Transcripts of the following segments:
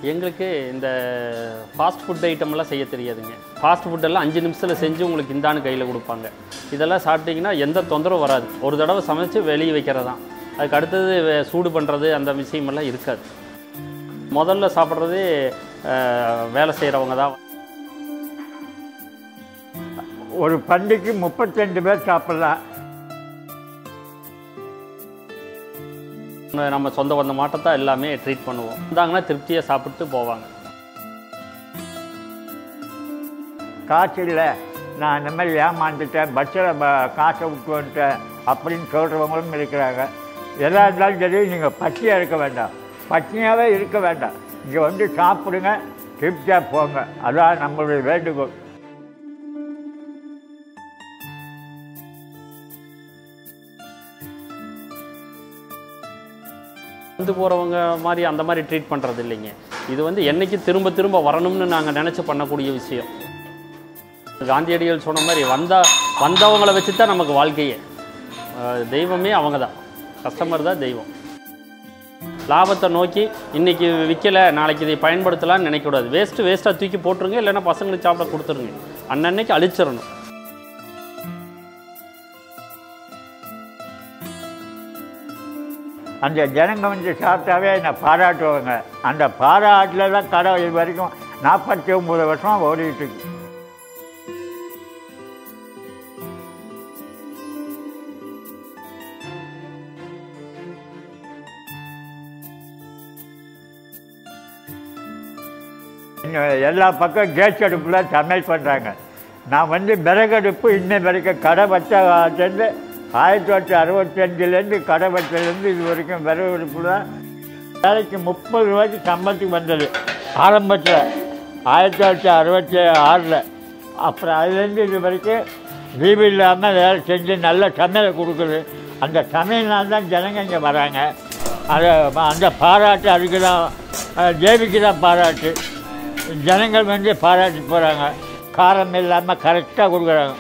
எங்களுக்கு இந்த fast food ஐட்டமெல்லாம் செய்ய தெரியாதுங்க ஃபாஸ்ட் ஃபுட்டெல்லாம் அஞ்சு நிமிஷத்தில் செஞ்சு உங்களுக்கு இந்தான்னு கையில் கொடுப்பாங்க இதெல்லாம் சாப்பிட்டீங்கன்னா எந்த தொந்தரவும் வராது ஒரு தடவை சமைச்சு வெளியே வைக்கிறது தான் அதுக்கு அடுத்தது வே- சூடு பண்ணுறது அந்த விஷயமெல்லாம் இருக்காது முதல்ல சாப்பிட்றதே அஹ், வேலை செய்கிறவங்க தான் ஒரு பண்டிக்கு முப்பத்தெண்டு பேர் சாப்பிடலாம் நம்ம சொந்த வந்த மாட்டத்தான் எல்லாமே ட்ரீட் பண்ணுவோம் வந்தாங்கன்னா திருப்தியாக சாப்பிட்டு போவாங்க காசு இல்லை நான் இந்த மாதிரி ஏமாந்துட்டேன் பஸ்ஸில் ப காசை விட்டு வந்துட்டேன் அப்படின்னு சொல்கிறவங்களும் இருக்கிறாங்க எதா இருந்தாலும் சரி நீங்கள் பட்டியாக இருக்க வேண்டாம் பட்டினியாகவே இருக்க வேண்டாம் இங்கே வந்து சாப்பிடுங்க திருப்தியாக போங்க அதான் நம்மளுடைய வேண்டுகோள் வந்து போகிறவங்க மாதிரி அந்த மாதிரி ட்ரீட் பண்ணுறது இல்லைங்க இது வந்து என்னைக்கு திரும்ப திரும்ப வரணும்னு நாங்கள் நினச்சி பண்ணக்கூடிய விஷயம் காந்தியடிகள் சொன்ன மாதிரி வந்தா வந்தவங்கள வச்சு தான் நமக்கு வாழ்க்கையே அஹ் தெய்வமே அவங்க தான் கஸ்டமர் தான் தெய்வம் லாபத்தை நோக்கி இன்னைக்கு விற்கலை நாளைக்கு இதை பயன்படுத்தலாம்னு நினைக்கக்கூடாது வேஸ்ட்டு வேஸ்ட்டாக தூக்கி போட்டுருங்க இல்லைன்னா பசங்களுக்கு சாப்பிட கொடுத்துருங்க அன்னன்னைக்கு அழிச்சிடணும் அந்த ஜனங்க வந்து சாப்பிட்டாவே என்னை பாராட்டுவாங்க அந்த பாராட்டில் தான் கடை இது வரைக்கும் நாற்பத்தி ஒம்பது வருஷம் ஓடிட்டு இருக்கு இங்க எல்லா பக்கம் கேஸ் அடுப்பில் சமையல் பண்ணுறாங்க நான் வந்து விறகடுப்பு இன்ன வரைக்கும் கடை வச்சேருந்து ஆயிரத்தி தொள்ளாயிரத்தி அறுபத்தஞ்சிலேருந்து கடை வச்சதுலேருந்து இது வரைக்கும் விறகு அடுப்பில் வேலைக்கு முப்பது ரூபாய்க்கு சம்பளத்துக்கு வந்தது ஆரம்பத்தில் ஆயிரத்தி தொள்ளாயிரத்தி அறுபத்தி ஆறில் அப்புறம் அதுலேருந்து இது வரைக்கும் லீவு இல்லாமல் வேலை செஞ்சு நல்ல சமையலை கொடுக்குது அந்த சமையல்னால தான் ஜனங்க இங்கே வராங்க அதை அந்த பாராட்டு அதுக்கு தான் தேவிக்கு தான் பாராட்டு ஜனங்கள் வந்து பாராட்டி போகிறாங்க காரம் இல்லாமல் கரெக்டாக கொடுக்குறாங்க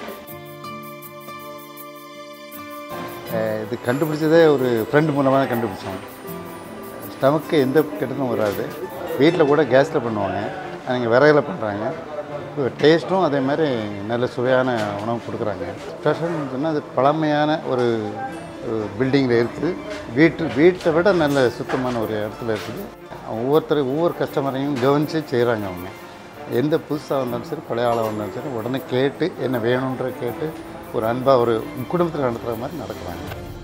அஹ் இது கண்டுபிடிச்சதே ஒரு ஃப்ரெண்டு மூலமாக தான் கண்டுபிடிச்சோம் ஸ்டமக்கு எந்த கெட்டதும் வராது வீட்டில் கூட கேஸில் பண்ணுவாங்க அவங்க விறகுல பண்ணுறாங்க டேஸ்ட்டும் அதே மாதிரி நல்ல சுவையான உணவு கொடுக்குறாங்க ஸ்பெஷல்னு சொன்னால் அது பழமையான ஒரு பில்டிங்கில் இருக்குது வீட்டு வீட்டை விட நல்ல சுத்தமான ஒரு இடத்துல இருக்குது ஒவ்வொருத்தர் ஒவ்வொரு கஸ்டமரையும் கவனித்து செய்கிறாங்க அவங்க எந்த புதுசாக வந்தாலும் சரி பழைய ஆளாக வந்தாலும் சரி உடனே கேட்டு என்ன வேணுன்ற கேட்டு ஒரு அன்பாக ஒரு குடும்பத்தில் நடத்துகிற மாதிரி நடக்கிறாங்க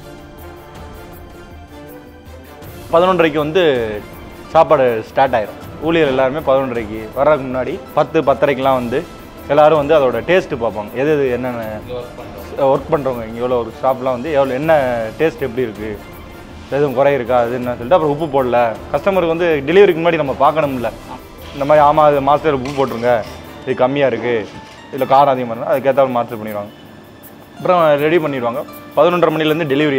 பதினொன்றரைக்கு வந்து சாப்பாடு ஸ்டார்ட் ஆயிரும் ஊழியர் எல்லாருமே பதினொன்றரைக்கு வர்றதுக்கு முன்னாடி பத்து பத்தரைக்கெலாம் வந்து எல்லாரும் வந்து அதோட டேஸ்ட்டு பார்ப்பாங்க எது எது என்னென்ன ஒர்க் பண்ணுறவங்க இங்கே எவ்வளோ ஒரு ஸ்டாப்லாம் வந்து எவ்வளோ என்ன டேஸ்ட் எப்படி இருக்குது எதுவும் குறை இருக்கா அது என்ன சொல்லிட்டு அப்புறம் உப்பு போடல கஸ்டமருக்கு வந்து டெலிவரிக்கு முன்னாடி நம்ம பார்க்கணும்ல இந்த மாதிரி ஆமாம் அது மாஸ்டர் உப்பு போட்டுருங்க இது கம்மியாக இருக்குது இதில் காரம் அதிகமாக இருந்தால் அதுக்கேற்ற மாஸ்டர் பண்ணிடுவாங்க அப்புறம் ரெடி பண்ணிடுவாங்க பதினொன்றரை மணிலேருந்து டெலிவரி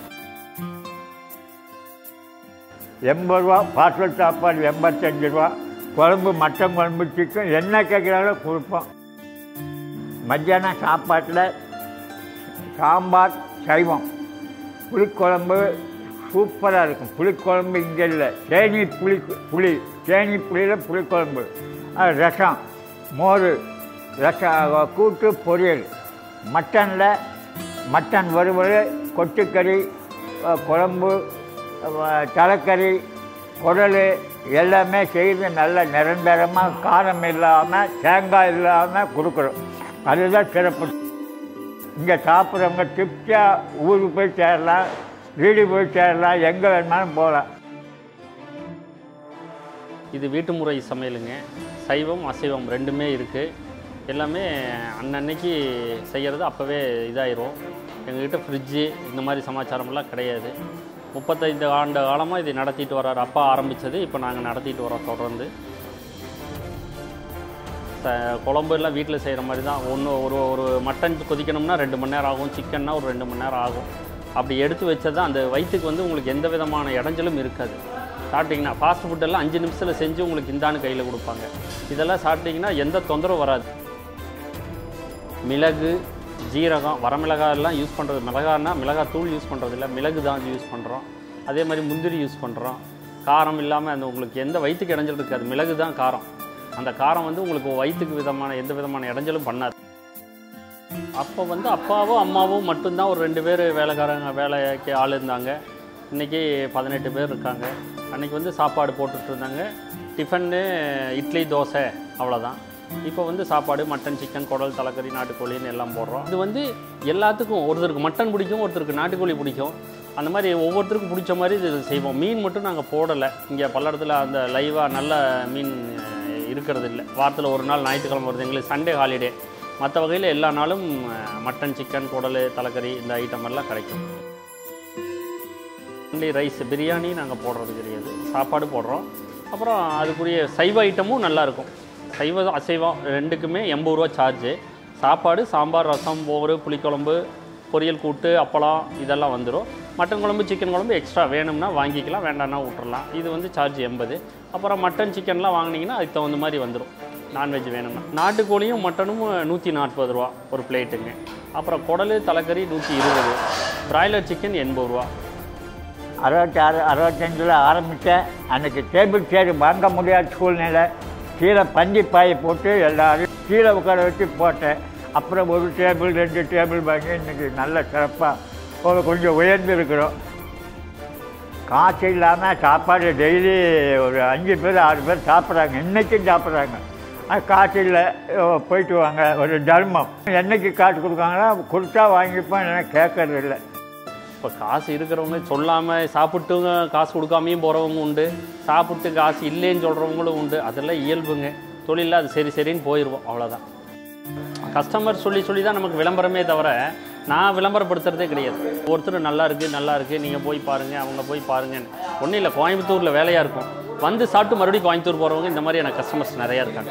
எண்பது ரூபா பார்சல் சாப்பாடு எண்பத்தஞ்சு ரூபா குழம்பு மட்டன் குழம்பு சிக்கன் என்ன கேட்குறாங்களோ கொடுப்போம் மத்தியானம் சாப்பாட்டில் சாம்பார் சைவம் புளிக்குழம்பு சூப்பராக இருக்கும் புளிக்குழம்பு இங்கே இல்லை தேனி புளி புளி தேனி புளியில் புளிக்குழம்பு அது ரசம் மோர் ரசம் கூட்டு பொரியல் மட்டனில் மட்டன் வறுவல் கொட்டுக்கறி அஹ், குழம்பு அஹ், தலைக்கறி குடல் எல்லாமே செய்து நல்ல நிரந்தரமாக காரம் இல்லாமல் தேங்காய் இல்லாமல் கொடுக்குறோம் அதுதான் சிறப்பு இங்கே சாப்பிட்றவங்க திருப்தியாக ஊருக்கு போய் சேரலாம் வீடு போய் சேரலாம் எங்கே வேணுமாலும் போகலாம் இது வீட்டு முறை சமையலுங்க சைவம் அசைவம் ரெண்டுமே இருக்குது எல்லாமே அன்னன்னைக்கு செய்கிறது அப்போவே இதாயிரும் எங்ககிட்ட ஃப்ரிட்ஜு இந்த மாதிரி சமாச்சாரமெல்லாம் கிடையாது முப்பத்தைந்து ஆண்டு காலமாக இதை நடத்திட்டு வர்றாரு அப்பா ஆரம்பித்தது இப்போ நாங்கள் நடத்திட்டு வரோம் தொடர்ந்து ச குழம்பு எல்லாம் வீட்டில் செய்கிற மாதிரி தான் ஒன்று ஒரு ஒரு மட்டன் கொதிக்கணும்னா ரெண்டு மணி நேரம் ஆகும் சிக்கன்னா ஒரு ரெண்டு மணி நேரம் ஆகும் அப்படி எடுத்து வச்சது அந்த வயிற்றுக்கு வந்து உங்களுக்கு எந்த விதமான இடைஞ்சலும் இருக்காது சாப்பிட்டீங்கன்னா ஃபாஸ்ட் ஃபுட்டெல்லாம் அஞ்சு நிமிஷத்தில் செஞ்சு உங்களுக்கு இந்தான்னு கையில் கொடுப்பாங்க இதெல்லாம் சாப்பிட்டீங்கன்னா எந்த தொந்தரவும் வராது மிளகு ஜீரகம் வரமிளகாய் எல்லாம் யூஸ் பண்ணுறது மிளகான்னா மிளகாய் தூள் யூஸ் பண்ணுறது இல்லை மிளகு தான் யூஸ் பண்ணுறோம் அதே மாதிரி முந்திரி யூஸ் பண்ணுறோம் காரம் இல்லாமல் அந்த உங்களுக்கு எந்த வயிற்றுக்கு இடைஞ்சல் இருக்காது மிளகு தான் காரம் அந்த காரம் வந்து உங்களுக்கு வயிற்றுக்கு விதமான எந்த விதமான இடைஞ்சலும் பண்ணாது அப்போ வந்து அப்பாவும் அம்மாவும் மட்டும்தான் ஒரு ரெண்டு பேர் வேலைக்காரங்க வேலைக்கு ஆள் இருந்தாங்க இன்றைக்கி பதினெட்டு பேர் இருக்காங்க அன்றைக்கி வந்து சாப்பாடு போட்டுட்டு இருந்தாங்க டிஃபன்னு இட்லி தோசை அவ்வளோதான் இப்போ வந்து சாப்பாடு மட்டன் சிக்கன் குடல் தலைக்கறி நாட்டுக்கோழின்னு எல்லாம் போடுறோம் இது வந்து எல்லாத்துக்கும் ஒருத்தருக்கு மட்டன் பிடிக்கும் ஒருத்தருக்கு நாட்டுக்கோழி பிடிக்கும் அந்த மாதிரி ஒவ்வொருத்தருக்கும் பிடிச்ச மாதிரி இது செய்வோம் மீன் மட்டும் நாங்கள் போடலை இங்கே பல்லடத்தில் அந்த லைவாக நல்ல மீன் அஹ், இருக்கிறது இல்லை வாரத்தில் ஒரு நாள் ஞாயிற்றுக்கிழமை வருது எங்களுக்கு சண்டே ஹாலிடே மற்ற வகையில் எல்லா நாளும் அஹ், மட்டன் சிக்கன் குடல் தலைக்கறி இந்த ஐட்டம் எல்லாம் கிடைக்கும் ஒன்லி ரைஸ் பிரியாணி நாங்கள் போடுறது கிடையாது சாப்பாடு போடுறோம் அப்புறம் அதுக்குரிய சைவ ஐட்டமும் நல்லாயிருக்கும் சைவ அசைவம் ரெண்டுக்குமே எண்பது ரூபா சார்ஜு சாப்பாடு சாம்பார் ரசம் மோர் புளிக்குழம்பு பொரியல் கூட்டு அப்பளம் இதெல்லாம் வந்துடும் மட்டன் குழம்பு சிக்கன் குழம்பு எக்ஸ்ட்ரா வேணும்னா வாங்கிக்கலாம் வேண்டாம்னா விட்டுறலாம் இது வந்து சார்ஜ் எண்பது அப்புறம் மட்டன் சிக்கன்லாம் வாங்கினீங்கன்னா அதுக்கு தகுந்த மாதிரி வந்துடும் நான்வெஜ் வேணும்னா நாட்டுக்கோழியும் மட்டனும் நூற்றி நாற்பது ரூபா ஒரு பிளேட்டுங்க அப்புறம் குடல் தலைக்கறி நூற்றி இருபது பிராய்லர் சிக்கன் எண்பது ரூபா அறுபத்தாறு அறுபத்தஞ்சில் ஆரம்பித்தேன் அன்றைக்கி டேபிள் சேர் வாங்க முடியாத சூழ்நிலை கீழே பஞ்சு பாயை போட்டு எல்லாரும் கீழே உட்கார வச்சு போட்டேன் அப்புறம் ஒரு டேபிள் ரெண்டு டேபிள் வாங்கி இன்றைக்கி நல்ல சிறப்பாக ஒரு கொஞ்சம் உயர்ந்து இருக்கிறோம் காசு இல்லாமல் சாப்பாடு டெய்லி ஒரு அஞ்சு பேர் ஆறு பேர் சாப்பிட்றாங்க இன்றைக்கும் சாப்பிட்றாங்க ஆனால் காசு இல்லை ஓ, போயிட்டு வாங்க ஒரு தர்மம் என்னைக்கு காசு கொடுக்காங்கன்னா கொடுத்தா வாங்கிப்போம் இல்லைன்னா கேட்கறது இல்லை இப்போ காசு இருக்கிறவங்க சொல்லாமல் சாப்பிட்டுங்க காசு கொடுக்காமையும் போகிறவங்க உண்டு சாப்பிட்டு காசு இல்லைன்னு சொல்கிறவங்களும் உண்டு அதெல்லாம் இயல்புங்க தொழிலில் அது சரி சரின்னு போயிடுவோம் அவ்வளோதான் கஸ்டமர் சொல்லி சொல்லி தான் நமக்கு விளம்பரமே தவிர நான் விளம்பரப்படுத்துறதே கிடையாது ஒருத்தர் நல்லா இருக்குது நல்லா இருக்குது நீங்கள் போய் பாருங்கள் அவங்க போய் பாருங்கன்னு ஒன்றும் இல்லை கோயம்புத்தூரில் வேலையாக இருக்கும் வந்து சாப்பிட்டு மறுபடியும் கோயம்புத்தூர் போகிறவங்க இந்த மாதிரி எனக்கு கஸ்டமர்ஸ் நிறையா இருக்காங்க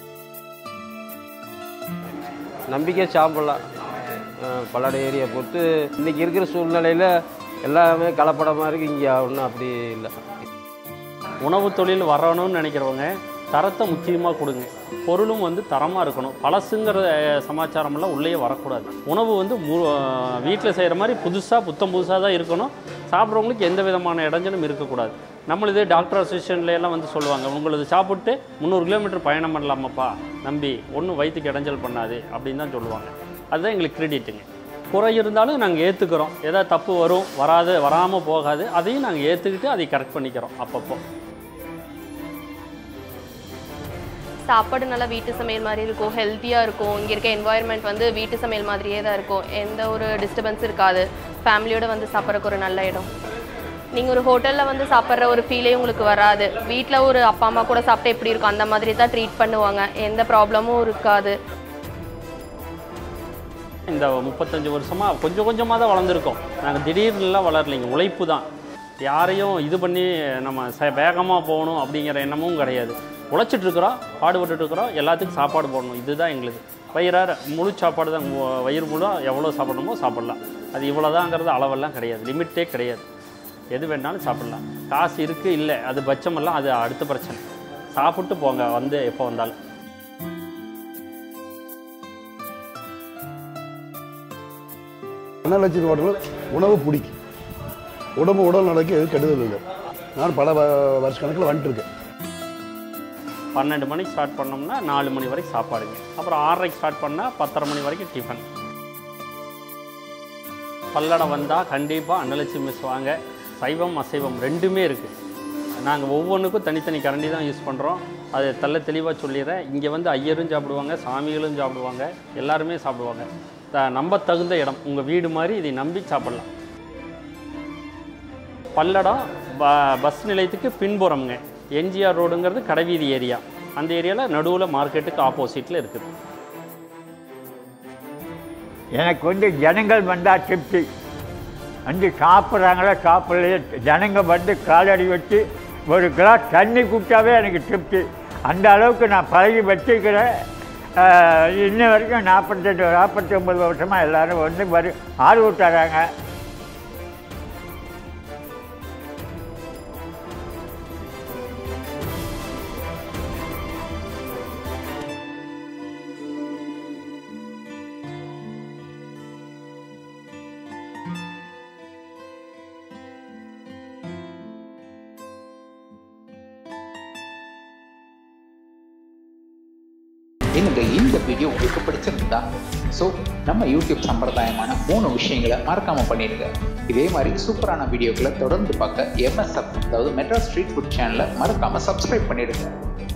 நம்பிக்கை சாப்பிடலாம் அஹ் பல்லட ஏரியா பொறுத்து இன்றைக்கி இருக்கிற சூழ்நிலையில் எல்லாமே கலப்படமாக இருக்குது இங்கே ஒன்றும் அப்படி இல்லை உணவு தொழில் வரணும்னு நினைக்கிறவங்க தரத்தை முக்கியமாக கொடுங்க பொருளும் வந்து தரமாக இருக்கணும் பழசுங்கிற அஹ், சமாச்சாரமெல்லாம் உள்ளேயே வரக்கூடாது உணவு வந்து வீட்டில் செய்கிற மாதிரி புதுசாக புத்தம் புதுசாக தான் இருக்கணும் சாப்பிட்றவங்களுக்கு எந்த விதமான இடைஞ்சலும் இருக்கக்கூடாது நம்மளது டாக்டர் அசோசியேஷன்ல எல்லாம் வந்து சொல்லுவாங்க உங்களது சாப்பிட்டு முந்நூறு கிலோமீட்டர் பயணம் பண்ணலாமாப்பா நம்பி ஒன்றும் வயிற்றுக்கு இடைஞ்சல் பண்ணாது அப்படின்னு தான் சொல்லுவாங்க அதுதான் எங்களுக்கு கிரெடிட்டுங்க குறை இருந்தாலும் நாங்கள் ஏற்றுக்கிறோம் ஏதாவது தப்பு வரும் வராது வராமல் போகாது அதையும் நாங்கள் ஏற்றுக்கிட்டு அதை கரெக்ட் பண்ணிக்கிறோம் அப்பப்போ சாப்பாடு நல்லா வீட்டு சமையல் மாதிரி இருக்கும் ஹெல்த்தியாக இருக்கும் இங்கே இருக்க என்வாயர்மெண்ட் வந்து வீட்டு சமையல் மாதிரியே தான் இருக்கும் எந்த ஒரு டிஸ்டர்பன்ஸ் இருக்காது ஃபேமிலியோட வந்து சாப்பிட்றக்கு ஒரு நல்ல இடம் நீங்கள் ஒரு ஹோட்டலில் வந்து சாப்பிட்ற ஒரு ஃபீலே உங்களுக்கு வராது வீட்டில் ஒரு அப்பா அம்மா கூட சாப்பிட்டா எப்படி இருக்கும் அந்த மாதிரி தான் ட்ரீட் பண்ணுவாங்க எந்த ப்ராப்ளமும் இருக்காது இந்த முப்பத்தஞ்சு வருஷமாக கொஞ்சம் கொஞ்சமாக தான் வளர்ந்துருக்கோம் நாங்கள் திடீர்னுலாம் வளரலைங்க உழைப்பு தான் யாரையும் இது பண்ணி நம்ம ச வேகமாக போகணும் அப்படிங்கிற எண்ணமும் கிடையாது உழைச்சிட்டு இருக்கிறோம் பாடுபட்டுட்டு இருக்கிறோம் எல்லாத்துக்கும் சாப்பாடு போடணும் இதுதான் எங்களுக்கு வயிறார முழு சாப்பாடு தான் மு- வயிறு முழு எவ்வளோ சாப்பிடணுமோ சாப்பிடலாம் அது இவ்வளோதாங்கிறது அளவெல்லாம் கிடையாது லிமிட்டே கிடையாது எது வேணாலும் சாப்பிடலாம் காசு இருக்குது இல்லை அது பட்சமெல்லாம் அது அடுத்த பிரச்சனை சாப்பிட்டு போங்க வந்து எப்போ வந்தாலும் அன்னலட்சுமி ஹோட்டலில் உணவு பிடிக்கும் உடம்பு உடல் நலக்கு எதுவும் கெடுதல் இல்லை நான் பல வ- வருஷ கணக்கில் வந்துட்டு இருக்கேன் பன்னெண்டு மணிக்கு ஸ்டார்ட் பண்ணோம்னா நாலு மணி வரைக்கும் சாப்பாடுங்க அப்புறம் ஆறரைக்கு ஸ்டார்ட் பண்ணால் பத்தரை மணி வரைக்கும் டிஃபன் பல்லடம் வந்தால் கண்டிப்பாக அன்னலட்சுமி மிஸ் வாங்க சைவம் அசைவம் ரெண்டுமே இருக்குது நாங்கள் ஒவ்வொன்றுக்கும் தனித்தனி கரண்டி தான் யூஸ் பண்ணுறோம் அது தெள்ள தெளிவாக சொல்லிடுறேன் இங்கே வந்து ஐயரும் சாப்பிடுவாங்க சாமிகளும் சாப்பிடுவாங்க எல்லாருமே சாப்பிடுவாங்க த- நம்ப தகுந்த இடம் உங்கள் வீடு மாதிரி இதை நம்பி சாப்பிடலாம் பல்லடம் ப பஸ் நிலையத்துக்கு பின்புறம்ங்க எம்ஜிஆர் ரோடுங்கிறது கடைவீதி ஏரியா அந்த ஏரியாவில் நடுவில் மார்க்கெட்டுக்கு ஆப்போசிட்டில் இருக்குது எனக்கு வந்து ஜனங்கள் வந்தால் திருப்தி வந்து சாப்பிட்றாங்களா சாப்பிடலையே ஜனங்க வந்து காலடி வச்சு ஒரு கிளாஸ் தண்ணி குடிச்சாவே எனக்கு திருப்தி அந்த அளவுக்கு நான் பழகி வச்சுக்கிறேன் ஆஹ், இன்ன வரைக்கும் நாற்பத்தெட்டு நாற்பத்தி ஒம்பது வருஷமாக எல்லோரும் வந்து வரு ஆர்வம் தராங்க எனக்கு இந்த வீடியோ உங்களுக்கு பிடிச்சிருந்தா ஸோ நம்ம யூடியூப் சம்பிரதாயமான மூணு விஷயங்களை மறக்காமல் பண்ணிடுங்க இதே மாதிரி சூப்பரான வீடியோக்களை தொடர்ந்து பார்க்க எம்எஸ்எஃப் அதாவது மெட்ராஸ் ஸ்ட்ரீட் ஃபுட் சேனலை மறக்காமல் சப்ஸ்கிரைப் பண்ணிடுங்க